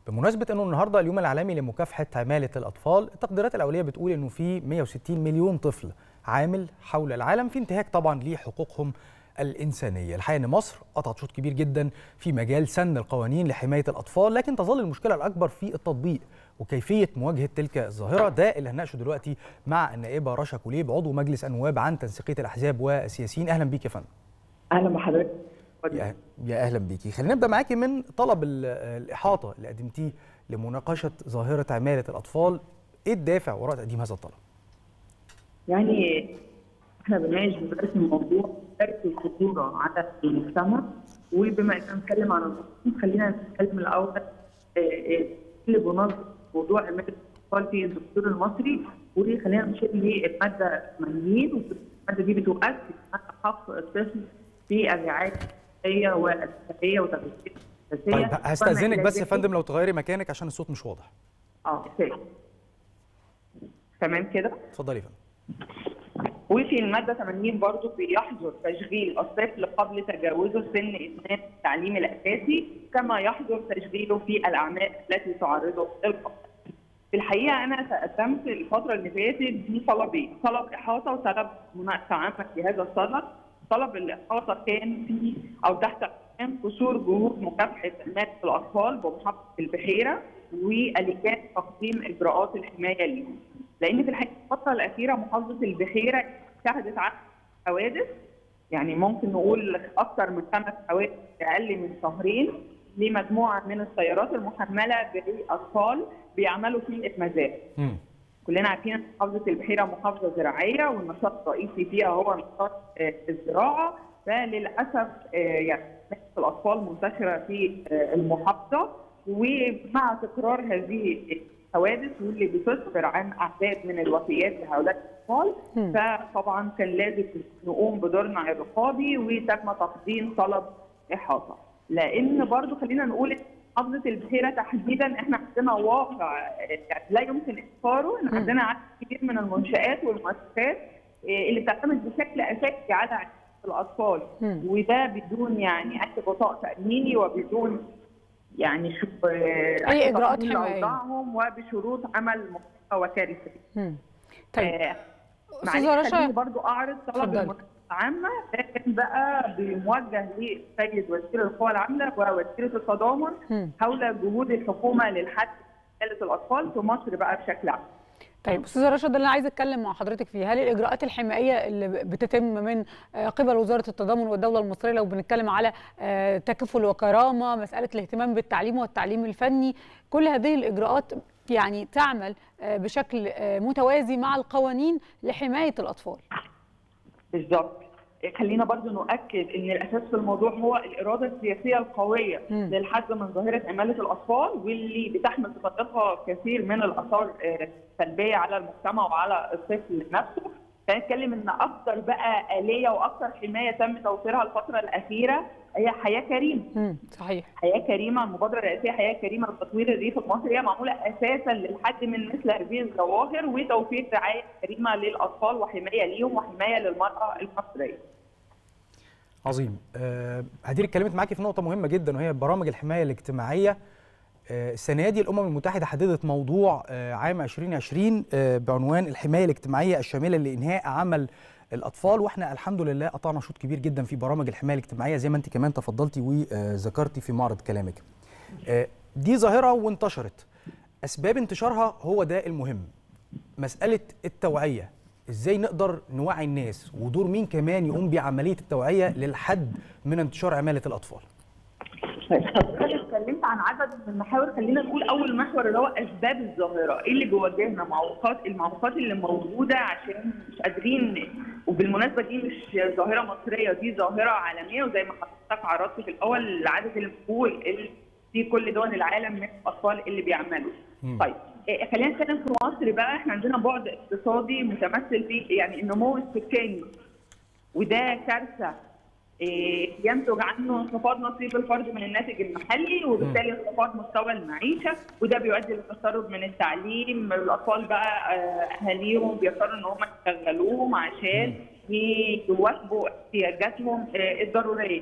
بمناسبة أنه النهاردة اليوم العالمي لمكافحة عمالة الأطفال التقديرات الأولية بتقول أنه في 160 مليون طفل عامل حول العالم في انتهاك طبعا لحقوقهم الإنسانية الحقيقة أن مصر قطعت شوط كبير جدا في مجال سن القوانين لحماية الأطفال لكن تظل المشكلة الأكبر في التطبيق وكيفية مواجهة تلك الظاهرة ده اللي هنناقشه دلوقتي مع النائبة رشا كوليب عضو مجلس النواب عن تنسيقية الأحزاب والسياسيين أهلا بيك يا فندم اهلا بحضرتك يا يا اهلا بيكي خلينا نبدا معاكي من طلب ال- الاحاطه اللي قدمتيه لمناقشه ظاهره عماله الاطفال ايه الدافع وراء تقديم هذا الطلب يعني احنا بنناقش دلوقتي الموضوع درس الخطوره على المجتمع وبما اننا بنتكلم عن الأطفال خلينا نتكلم الاول آه، آه، اللي بنظم موضوع عماله الاطفال في الدستور المصري وخلينا نشير للماده 80 والماده دي بتؤكد على حق الطفل في الرعايه الصحيه والصحيه وتغذيه الأساسية. طيب هستاذنك بس يا وما إلى فندم لو تغيري مكانك عشان الصوت مش واضح اه أوكي. تمام كده اتفضلي يا فندم وفي المادة 80 برضو بيحظر تشغيل الطفل قبل تجاوزه سن إتمام التعليم الأساسي كما يحظر تشغيله في الأعمال التي تعرضه للخطر. في الحقيقة أنا تقدمت الفترة اللي فاتت بطلبين، طلب إحاطة وطلب مناقشة عامة في هذا الصدد. طلب الإحاطة كان في أو تحت عنوان قصور جهود مكافحة مات الأطفال بمحافظة البحيرة واليات تقديم إجراءات الحماية ليهم. لأن في الحقيقة الفترة الأخيرة محافظة البحيرة شهدت عدد حوادث يعني ممكن نقول أكثر من خمس حوادث في أقل من شهرين لمجموعة من السيارات المحملة بأطفال بيعملوا في إتمازات. مم. كلنا عارفين ان محافظه البحيره محافظه زراعيه والنشاط الرئيسي فيها هو نشاط آه، الزراعه فللاسف آه، يعني مات الاطفال منتشره في آه، المحافظه ومع تكرار هذه الحوادث واللي بتسفر عن اعداد من الوفيات لهؤلاء الاطفال فطبعا كان لازم نقوم بدورنا الرقابي وتم تقديم طلب احاطه لان برضو خلينا نقول إن محافظه البحيره تحديدا احنا عندنا واقع آه، يعني لا يمكن احصاره احنا عندنا عدد كبير من المنشات والمؤسسات آه، اللي بتعتمد بشكل اساسي على علاج الاطفال وده بدون يعني اي غطاء تاميني وبدون يعني شو أي إجراءات تقليل حماية. أوضاعهم وبشروط عمل محتوى وكارثي مم. طيب آه، أستاذة معلش رشا خليني برضو اعرض طلب اتفضلي. المنظمه العامه لكن بقى بموجه للسيد وزير القوى العامله ووزيره التضامن مم. حول جهود الحكومه للحد من حاله الاطفال في مصر بقى بشكل عام. طيب استاذه رشا ده اللي انا عايزه اتكلم مع حضرتك فيه هل الاجراءات الحمائيه اللي بتتم من آه، قبل وزاره التضامن والدوله المصريه لو بنتكلم على آه، تكافل وكرامه مساله الاهتمام بالتعليم والتعليم الفني كل هذه الاجراءات يعني تعمل آه، بشكل آه، متوازي مع القوانين لحمايه الاطفال بالظبط خلينا برضو نؤكد ان الاساس في الموضوع هو الاراده السياسيه القويه مم. للحد من ظاهره عماله الاطفال واللي بتحمل في طريقها كثير من الاثار آه، السلبيه على المجتمع وعلى الطفل نفسه فنتكلم ان اكثر بقى اليه واكثر حمايه تم توفيرها الفتره الاخيره هي حياه كريمه مم، صحيح حياه كريمه المبادره الرئاسيه حياه كريمه لتطوير الريف المصري هي معموله اساسا للحد من مثل هذه الظواهر وتوفير رعايه كريمه للاطفال وحمايه ليهم وحمايه للمراه المصريه. عظيم آه، هدير اتكلمت معاكي في نقطه مهمه جدا وهي برامج الحمايه الاجتماعيه آه، السنه دي الامم المتحده حددت موضوع آه، عام 2020 آه، بعنوان الحمايه الاجتماعيه الشامله لانهاء عمل الاطفال واحنا الحمد لله قطعنا شوط كبير جدا في برامج الحمايه الاجتماعيه زي ما انت كمان تفضلتي وذكرتي في معرض كلامك آه، دي ظاهره وانتشرت اسباب انتشارها هو ده المهم مساله التوعيه ازاي نقدر نوعي الناس ودور مين كمان يقوم بعمليه التوعيه للحد من انتشار عماله الاطفال طيب حضرتك اتكلمت عن عدد من المحاور خلينا نقول اول محور اللي هو اسباب الظاهره، ايه اللي بيواجهنا معوقات المعوقات اللي موجوده عشان مش قادرين وبالمناسبه دي مش ظاهره مصريه دي ظاهره عالميه وزي ما حضرتك عرضت في الاول عدد المقبول اللي في كل دول العالم من الاطفال اللي بيعملوا. مم. طيب إيه، خلينا نتكلم في مصر بقى احنا عندنا بعد اقتصادي متمثل في يعني النمو السكاني وده كارثه إيه، ينتج عنه انخفاض نصيب الفرد من الناتج المحلي وبالتالي انخفاض مستوى المعيشه وده بيؤدي للتسرب من التعليم الاطفال بقى آه، اهاليهم بيضطروا ان هم يشغلوهم عشان يواكبوا احتياجاتهم آه، الضروريه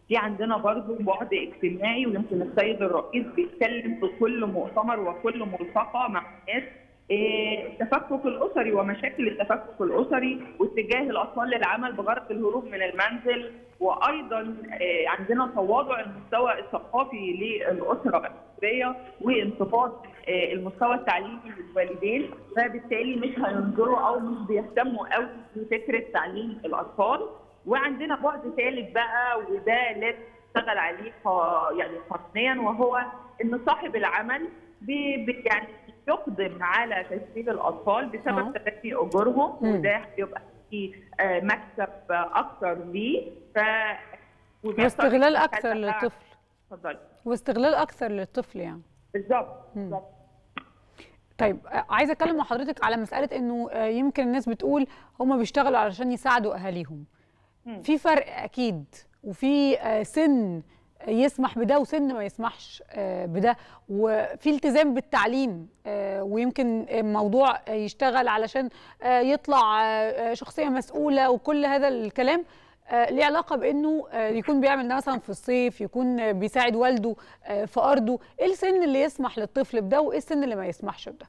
في عندنا برضو بعد اجتماعي ويمكن السيد الرئيس بيتكلم في كل مؤتمر وكل ملتقى مع الناس التفكك الاسري ومشاكل التفكك الاسري واتجاه الاطفال للعمل بغرض الهروب من المنزل وايضا عندنا تواضع المستوى الثقافي للاسره المصريه وانخفاض المستوى التعليمي للوالدين فبالتالي مش هينظروا او مش بيهتموا قوي بفكره تعليم الاطفال وعندنا بعد ثالث بقى وده لازم نشتغل عليه يعني قانونيا وهو ان صاحب العمل بي يعني يقدم على تسجيل الاطفال بسبب تدني اجورهم وده هيبقى في مكسب اكثر ليه ف واستغلال اكثر للطفل اتفضلي واستغلال اكثر للطفل يعني بالظبط بالظبط طيب عايزه اتكلم مع حضرتك على مساله انه يمكن الناس بتقول هم بيشتغلوا علشان يساعدوا اهاليهم في فرق اكيد وفي سن يسمح بده وسن ما يسمحش بده وفي التزام بالتعليم ويمكن موضوع يشتغل علشان يطلع شخصيه مسؤوله وكل هذا الكلام ليه علاقه بانه يكون بيعمل ده مثلا في الصيف يكون بيساعد والده في ارضه ايه السن اللي يسمح للطفل بده وايه السن اللي ما يسمحش بده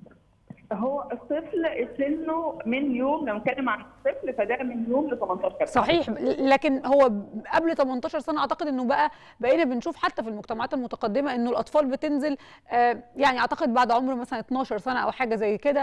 هو الطفل سنه من يوم لو نتكلم عن الطفل فده من يوم ل 18 سنه صحيح لكن هو قبل 18 سنه اعتقد انه بقى بقينا بنشوف حتى في المجتمعات المتقدمه انه الاطفال بتنزل يعني اعتقد بعد عمر مثلا 12 سنه او حاجه زي كده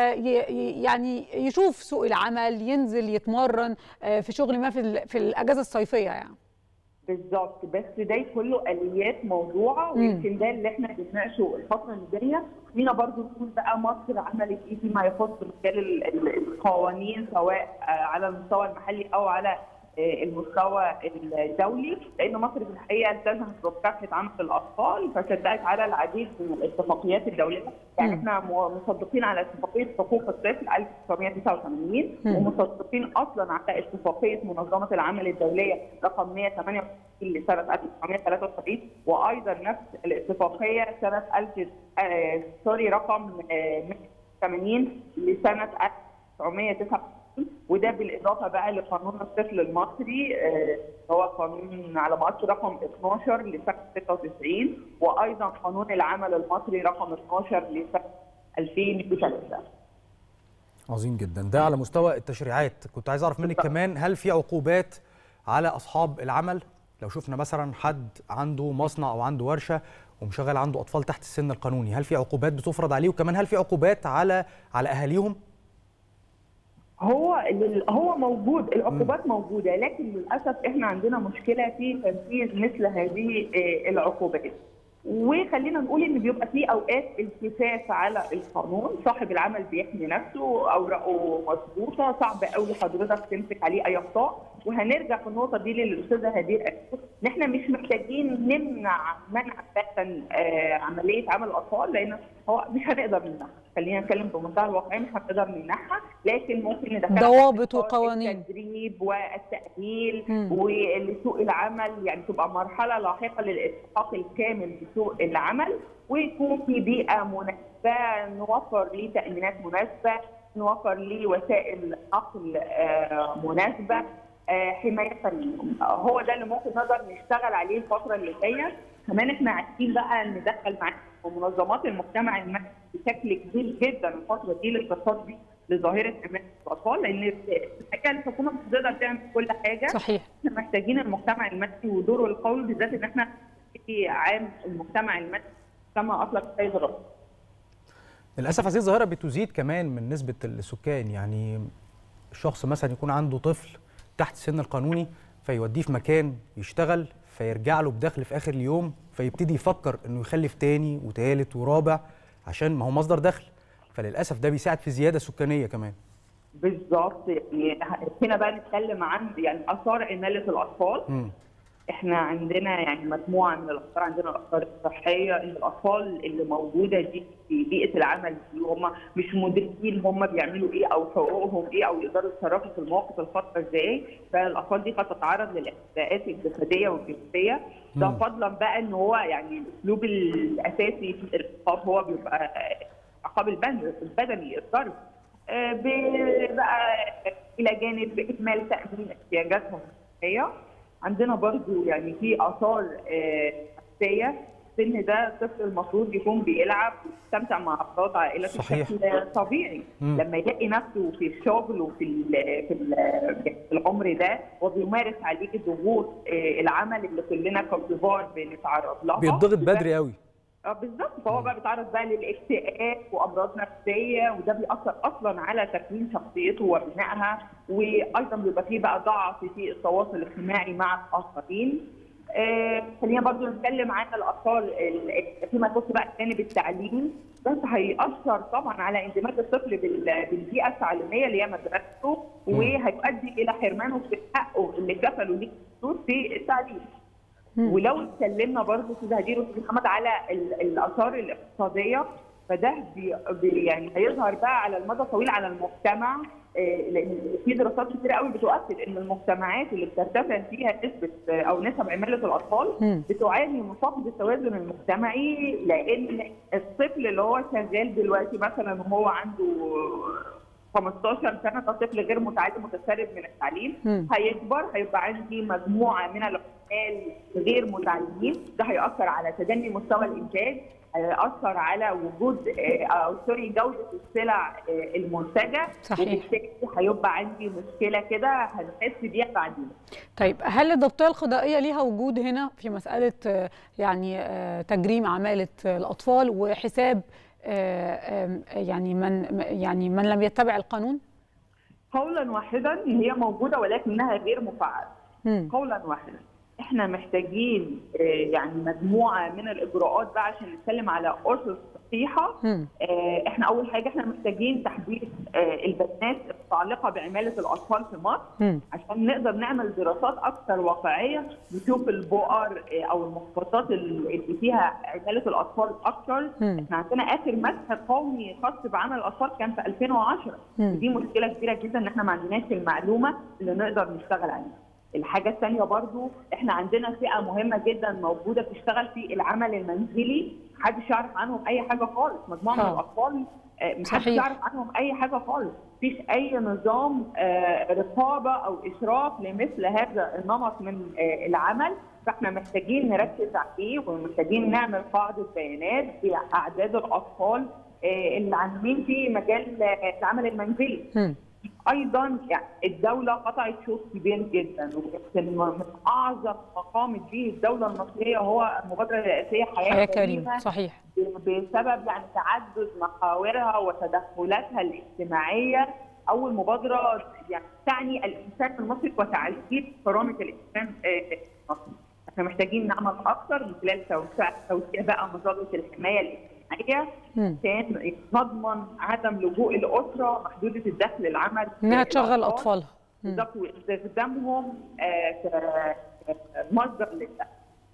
يعني يشوف سوق العمل ينزل يتمرن في شغل ما في في الاجازه الصيفيه يعني بالظبط بس ده كله اليات موضوعه ويمكن ده اللي احنا بنناقشه الفتره اللي جايه خلينا برضو نقول بقى مصر عملت ايه فيما يخص مجال القوانين سواء على المستوى المحلي او على المستوى الدولي لان مصر في الحقيقه التزمت بمكافحه عمل الاطفال فشدت على العديد من الاتفاقيات الدوليه يعني احنا مصدقين على اتفاقيه حقوق الطفل 1989 ومصدقين اصلا على اتفاقيه منظمه العمل الدوليه رقم 168 لسنه 1973 وايضا نفس الاتفاقيه سنه 1000 آه سوري رقم آه 80 لسنه 1999 وده بالاضافه بقى لقانون الطفل المصري آه هو قانون على مقاس رقم 12 لسنه 96 وايضا قانون العمل المصري رقم 12 لسنه 2003 عظيم جدا ده على مستوى التشريعات كنت عايز اعرف منك كمان هل في عقوبات على اصحاب العمل لو شفنا مثلا حد عنده مصنع او عنده ورشه ومشغل عنده اطفال تحت السن القانوني هل في عقوبات بتفرض عليه وكمان هل في عقوبات على على اهاليهم هو هو موجود العقوبات موجوده لكن للاسف احنا عندنا مشكله في تنفيذ مثل هذه العقوبات وخلينا نقول ان بيبقى في اوقات التفاف على القانون صاحب العمل بيحمي نفسه اوراقه مظبوطه صعب قوي حضرتك تمسك عليه اي اخطاء وهنرجع في النقطه دي للاستاذه هدير ان احنا مش محتاجين نمنع منع بتا عمليه عمل الاطفال لان هو مش هنقدر نمنعها خلينا نتكلم بمنتهى الواقعيه مش هنقدر نمنعها لكن ممكن ندخل ضوابط وقوانين التدريب والتاهيل ولسوق العمل يعني تبقى مرحله لاحقه للالتحاق الكامل بسوق العمل ويكون في بيئه مناسبه نوفر ليه تامينات مناسبه نوفر ليه وسائل نقل مناسبه حمايه ليهم هو ده اللي ممكن نقدر نشتغل عليه الفتره اللي جايه كمان احنا عايزين بقى ندخل معاهم منظمات المجتمع المدني بشكل كبير جدا الفتره دي للتصدي لظاهره امان الاطفال لان الحقيقه الحكومه مش هتقدر تعمل كل حاجه صحيح احنا محتاجين المجتمع المدني ودوره القوي بالذات ان احنا في عام المجتمع المدني كما اطلق السيد الرئيس للاسف هذه الظاهره بتزيد كمان من نسبه السكان يعني الشخص مثلا يكون عنده طفل تحت السن القانوني فيوديه في مكان يشتغل فيرجع له بدخل في اخر اليوم فيبتدي يفكر انه يخلف تاني وتالت ورابع عشان ما هو مصدر دخل فللاسف ده بيساعد في زياده سكانيه كمان بالظبط يعني هنا بقى نتكلم عن يعني اثار عماله الاطفال م. احنا عندنا يعني مجموعه من الاثار عندنا الاثار الصحيه ان الاطفال اللي موجوده دي في بيئه العمل دي هم مش مدركين هم بيعملوا ايه او حقوقهم ايه او يقدروا يتصرفوا في المواقف الخاصه ازاي فالاطفال دي قد تتعرض للاعتداءات الجسديه والجنسيه ده فضلا بقى ان هو يعني الاسلوب الاساسي في العقاب هو بيبقى عقاب البدني الضرب بقى الى جانب اكمال تامين احتياجاتهم الصحيه عندنا برضو يعني في اثار نفسيه السن ده الطفل المفروض يكون بيلعب ويستمتع مع افراد عائلته صحيح. بشكل طبيعي مم. لما يلاقي نفسه في الشغل وفي ال في, ال في العمر ده وبيمارس عليه ضغوط آه، العمل اللي كلنا ككبار بنتعرض لها بيتضغط بدري قوي اه بالظبط فهو بقى بيتعرض بقى للاكتئاب وامراض نفسيه وده بيأثر اصلا على تكوين شخصيته وبنائها وايضا بيبقى فيه بقى ضعف في التواصل الاجتماعي مع الاخرين. آه خلينا برضو نتكلم عن الاثار ال- فيما يخص بقى الجانب التعليمي بس هيأثر طبعا على اندماج الطفل بال- بالبيئه التعليميه اللي هي مدرسته وهيؤدي الى حرمانه في حقه اللي كفله ليه الدستور في التعليم. ولو اتكلمنا برضه استاذ هدير واستاذ محمد على ال- الاثار الاقتصاديه فده بي بي يعني هيظهر بقى على المدى الطويل على المجتمع آه، لان في دراسات كتير قوي بتؤكد ان المجتمعات اللي بترتفع فيها نسبه آه، او نسب عماله الاطفال مم. بتعاني من فقد التوازن المجتمعي لان الطفل اللي هو شغال دلوقتي مثلا وهو عنده 15 سنه ده طفل غير متعلم متسرب من التعليم مم. هيكبر هيبقى عندي مجموعه من العمال غير متعلمين ده هيأثر على تدني مستوى الانتاج هيأثر على وجود آه، او سوري جوده السلع آه، المنتجه صحيح. وبالتالي هيبقى عندي مشكله كده هنحس بيها بعدين طيب هل الضبطيه القضائيه ليها وجود هنا في مساله آه، يعني آه، تجريم عماله آه، الاطفال وحساب آه، آم، يعني من يعني من لم يتبع القانون؟ قولا واحدا هي موجوده ولكنها غير مفعله مم. قولا واحدا احنا محتاجين آه، يعني مجموعه من الاجراءات بقى عشان نتكلم على اسس صحيحه مم. آه، احنا اول حاجه احنا محتاجين تحديث آه، البيانات المتعلقه بعماله الاطفال في مصر مم. عشان نقدر نعمل دراسات اكثر واقعيه نشوف البؤر آه، او المحافظات اللي فيها عماله الاطفال اكثر مم. احنا عندنا اخر مسح قومي خاص بعمل الاطفال كان في 2010 مم. دي مشكله كبيره جدا ان احنا ما عندناش المعلومه اللي نقدر نشتغل عليها الحاجة الثانية برضو احنا عندنا فئة مهمة جدا موجودة بتشتغل في العمل المنزلي محدش يعرف عنهم أي حاجة خالص مجموعة من آه. الأطفال آه، محدش صحيح. يعرف عنهم أي حاجة خالص مفيش أي نظام آه، رقابة أو إشراف لمثل هذا النمط من آه، العمل فاحنا محتاجين نركز عليه ومحتاجين نعمل قاعدة بيانات بأعداد الأطفال آه، اللي عاملين في مجال آه، العمل المنزلي مم. ايضا يعني الدوله قطعت شوط كبير جدا ويمكن من اعظم ما قامت به الدوله المصريه هو المبادره الرئاسيه حياه, حياه كريمه صحيح بسبب يعني تعدد محاورها وتدخلاتها الاجتماعيه اول مبادره يعني تعني الانسان المصري وتعزيز كرامه الانسان آه، المصري. احنا محتاجين نعمل اكثر من خلال توسيع توسيع بقى مظله الحمايه الاجتماعيه مم. عشان نضمن عدم لجوء الاسره محدوده الدخل العمل انها تشغل اطفالها مم. بالظبط واستخدامهم آه، كمصدر للدخل.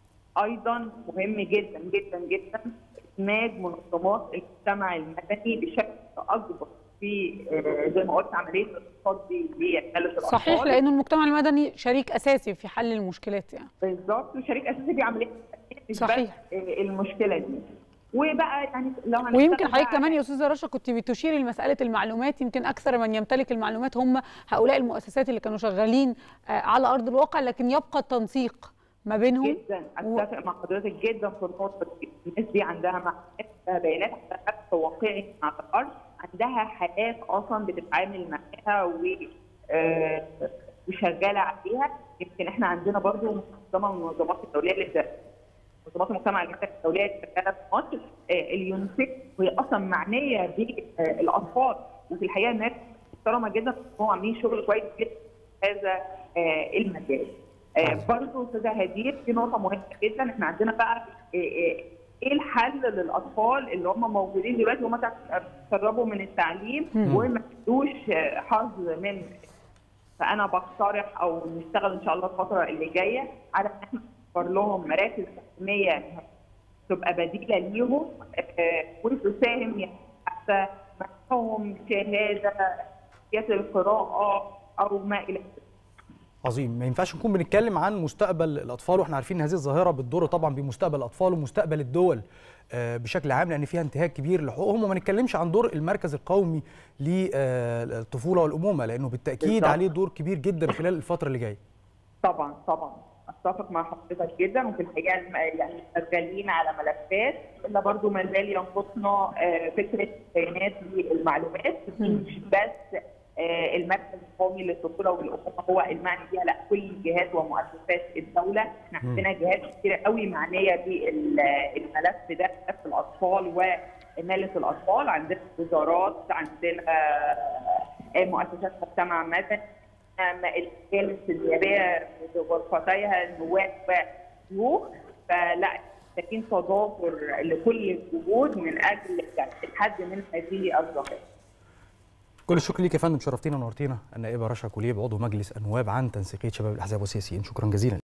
ايضا مهم جدا جدا جدا ادماج منظمات المجتمع المدني بشكل اكبر في آه، زي ما قلت عمليه الاقتصاد بعماله الاطفال صحيح لأن المجتمع المدني شريك أساسي في حل المشكلات يعني بالظبط وشريك اساسي في عمليه مش بس، صحيح. آه، المشكله دي وبقى يعني لو هنشتغل ويمكن بقى حضرتك على- كمان يا استاذه رشا كنت بتشيري لمساله المعلومات يمكن اكثر من يمتلك المعلومات هم هؤلاء المؤسسات اللي كانوا شغالين آه، على ارض الواقع لكن يبقى التنسيق ما بينهم جدا اتفق مع حضرتك جدا في النقطه دي الناس دي عندها معلومات عندها بيانات عندها بحث واقعي على الارض عندها حالات اصلا بتتعامل معاها و آه، وشغاله عليها يمكن احنا عندنا برضو منظمه من المنظمات الدوليه اللي بت- منظمات المجتمع المدني الدوليه اللي شغاله في مصر آه، اليونسيف وهي اصلا معنيه بالاطفال وفي الحقيقه الناس محترمه جدا هم عاملين شغل كويس جدا في هذا آه، المجال. آه، برضه استاذه هدير في نقطه مهمه جدا احنا عندنا بقى آه، آه، ايه الحل للاطفال اللي هم موجودين دلوقتي هم تسربوا من التعليم وما عندوش آه، حظ من فانا بقترح او نشتغل ان شاء الله الفتره اللي جايه على ان احنا نوفر لهم مراكز تعليميه تبقى بديله ليهم آه، وتساهم يعني حتى معهم شهاده سياسه القراءه او ما الى ذلك عظيم ما ينفعش نكون بنتكلم عن مستقبل الاطفال واحنا عارفين ان هذه الظاهره بتضر طبعا بمستقبل الاطفال ومستقبل الدول آه، بشكل عام لان فيها انتهاك كبير لحقوقهم وما نتكلمش عن دور المركز القومي للطفوله والامومه لانه بالتاكيد بالظبط. عليه دور كبير جدا خلال الفتره اللي جايه طبعا طبعا اتفق مع حضرتك جدا وفي الحقيقه الم- يعني شغالين على ملفات الا برضو ما زال ينقصنا آه، فكره بيانات للمعلومات مش بس آه، المركز القومي للطفوله والامومه هو المعني بيها لا كل جهات ومؤسسات الدوله احنا عندنا جهات كتيره قوي معنيه بالملف ده ملف الاطفال ومالة الاطفال عندنا وزارات عندنا آه، مؤسسات مجتمع مدني آم، الجالس النيابيه بغرفتيها النواب والشيوخ فلا محتاجين تضافر لكل الجهود من اجل الحد من هذه الظاهره. كل الشكر ليك يا فندم شرفتينا ونورتينا النائبه رشا كوليب عضو مجلس النواب عن تنسيقيه شباب الاحزاب والسياسيين شكرا جزيلا